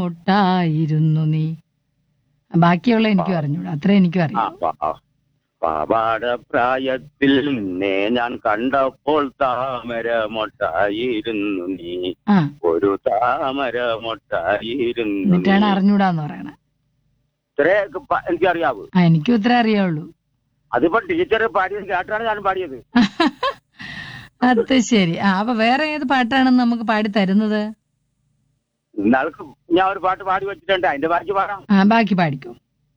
മുട്ടായിരുന്നു നീ ബാക്കിയുള്ള എനിക്കും അറിഞ്ഞൂടാ അത്രേ എനിക്കും ആ, അറിയാം പാ- പാവാട പ്രായത്തിൽ നിന്നെ ഞാൻ കണ്ടപ്പോൾ താമര മൊട്ടായിരുന്നു നീ ആ ഒരു താമര മൊട്ടായിരുന്നു നീ എന്നിട്ടാണ് അറിഞ്ഞൂടാന്ന് പറയണേ ഇത്രയൊക്കെ പ- എനിക്കറിയാവൂ ആ എനിക്കും ഇത്ര അറിയാവുള്ളൂ അതിപ്പോ ടീച്ചർ പാടിയത് കേട്ടാണ് ഞാൻ പാടിയത് അത് ശരി ആ അപ്പൊ വേറെ ഏത് പാട്ടാണെന്ന് നമുക്ക് പാടി തരുന്നത് ഇന്നാൾക്ക് ഞാൻ ഒരു പാട്ട് പാടി വെച്ചിട്ടുണ്ട് അതിന്റെ ബാക്കി പാടാം ആ ബാക്കി പാടിക്കോ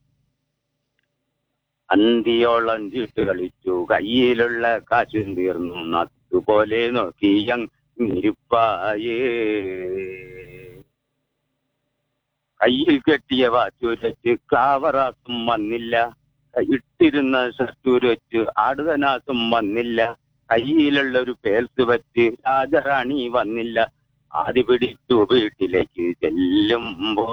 അന്തിയോളം ചീട്ട് കളിച്ചു കയ്യിലുള്ള കാശും തീർന്നു നത്തുപോലെ നോക്കി ഇരിപ്പായേ കയ്യിൽ കെട്ടിയ വാച്ചുരച്ച് കാവറാസും വന്നില്ല ഇട്ടിരുന്ന ഷർട്ടുരച്ച് ആടുകനാസും വന്നില്ല കയ്യിലുള്ള ഒരു പേൽസ് വെച്ച് രാജറാണി വന്നില്ല ആദ്യ പിടിച്ചു വീട്ടിലേക്ക് ചെല്ലുമ്പോ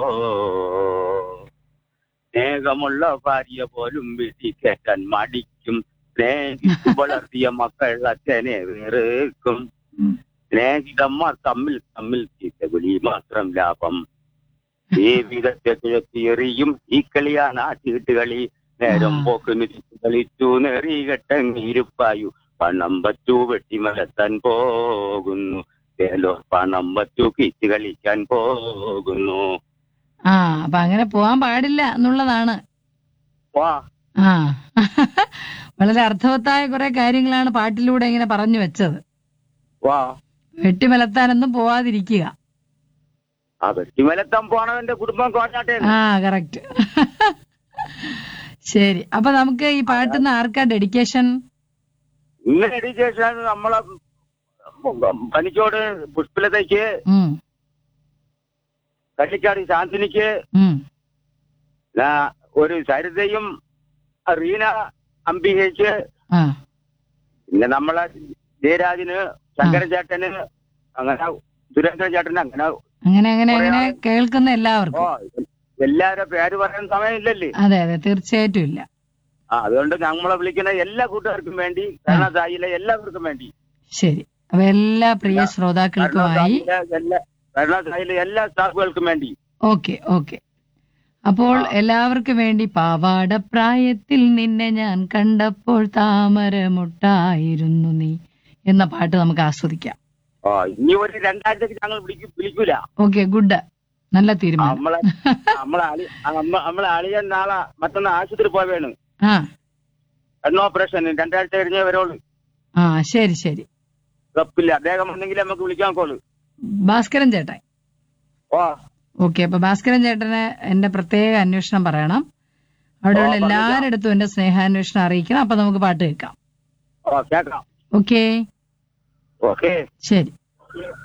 സ്നേഹമുള്ള ഭാര്യ പോലും വീട്ടിൽ കയറ്റാൻ മടിക്കും സ്നേഹിച്ചു വളർത്തിയ മക്കൾ അച്ഛനെ വെറുക്കും ഉം. സ്നേഹിതന്മാർ തമ്മിൽ തമ്മിൽ ചീത്തകുലി മാത്രം ലാഭം ജീവിതത്തെ കിഴത്തിയെറിയും ഈ കളിയാണ് ആ ചീട്ടുകളി നേരം ആ. പോക്കിന് ചുറ്റും കളിച്ചു നെറികെട്ടങ്ങിരുപ്പായു പണം വച്ചു വെട്ടിമലത്താൻ പോകുന്നു ചേലോ പണം വച്ചു കിച്ച് കളിക്കാൻ പോകുന്നു ആ അപ്പൊ അങ്ങനെ പോവാൻ പാടില്ല എന്നുള്ളതാണ് വാ ആ വളരെ അർത്ഥവത്തായ കുറെ കാര്യങ്ങളാണ് പാട്ടിലൂടെ ഇങ്ങനെ പറഞ്ഞു വെച്ചത് വാ വെട്ടിമലത്താനൊന്നും പോവാതിരിക്കുക ആ വെട്ടിമലത്താൻ പോണവന്റെ കുടുംബം കോഞ്ഞാട്ടെ ആ കറക്റ്റ് ശരി അപ്പൊ നമുക്ക് ഈ പാട്ടിന്ന് ആർക്കാ ഡെഡിക്കേഷൻ ഇന്ന് എഡ്യൂക്കേഷൻ നമ്മളെ പനിക്കോട് പുഷ്പലതയ്ക്ക് ഉം കള്ളിക്കാട് ശാന്തിനിക്ക് ഉം ആ, ഒരു സരിതയും റീന അംബികയ്ക്ക് ആ പിന്നെ നമ്മളെ ജയരാജിന് ശങ്കരൻ ചേട്ടന് അങ്ങനെ സുരേന്ദ്രൻ ചേട്ടന് അങ്ങനെ അങ്ങനെ അങ്ങനെ കുറെ അങ്ങനെ കേൾക്കുന്ന ഓ എല്ലാവർക്കും എല്ലാവരുടെ പേര് പറയാൻ സമയമില്ലല്ലേ അതെ അതെ തീർച്ചയായിട്ടും ഇല്ല ആ അതുകൊണ്ട് നമ്മളെ വിളിക്കുന്ന എല്ലാ കൂട്ടുകാർക്കും വേണ്ടി കരുണാസായിലെ എല്ലാവർക്കും വേണ്ടി ശരി അപ്പൊ എല്ലാ പ്രിയ ശ്രോതാക്കൾക്കുമായി കരുണാസായിലെ എല്ലാ കരുണാസായിലെ എല്ലാ സ്റ്റാഫുകൾക്കും വേണ്ടി ഓക്കെ ഓക്കെ അപ്പോൾ എല്ലാവർക്കും വേണ്ടി പാവാട പ്രായത്തിൽ നിന്നെ ഞാൻ കണ്ടപ്പോൾ താമര മുട്ടായിരുന്നു നീ എന്ന പാട്ട് നമുക്ക് ആസ്വദിക്കാം ഓ ഇനി ഒരു രണ്ടാഴ്ചക്ക് ഞങ്ങൾ വിളിക്കും വിളിക്കൂല ഓക്കെ ഗുഡ് നല്ല തീരുമാനം നമ്മളെ നമ്മളെ അളി അമ്മ- നമ്മളെ അളിയൻ നാളെ മറ്റൊന്ന് ആശുപത്രി പോവേണ് ആ കണ്ണു ഓപ്പറേഷൻ രണ്ടാഴ്ച കഴിഞ്ഞേ വരുള്ളൂ ആ ശരി ശരി ഉറപ്പില്ല അദ്ദേഹം ഉണ്ടെങ്കിൽ നമുക്ക് വിളിക്കാൻ കോള് ഭാസ്കരൻ ചേട്ടൻ ഓ ഓക്കെ അപ്പൊ ഭാസ്കരൻ ചേട്ടന് എന്റെ പ്രത്യേക അന്വേഷണം പറയണം അവിടെയുള്ള ഓ, പറഞ്ഞില്ല. എല്ലാവരുടെ എന്റെ സ്നേഹാന്വേഷണം അറിയിക്കണം അപ്പൊ നമുക്ക് പാട്ട് കേൾക്കാം ഓ കേക്കാം ഓക്കെ ഓക്കെ ശരി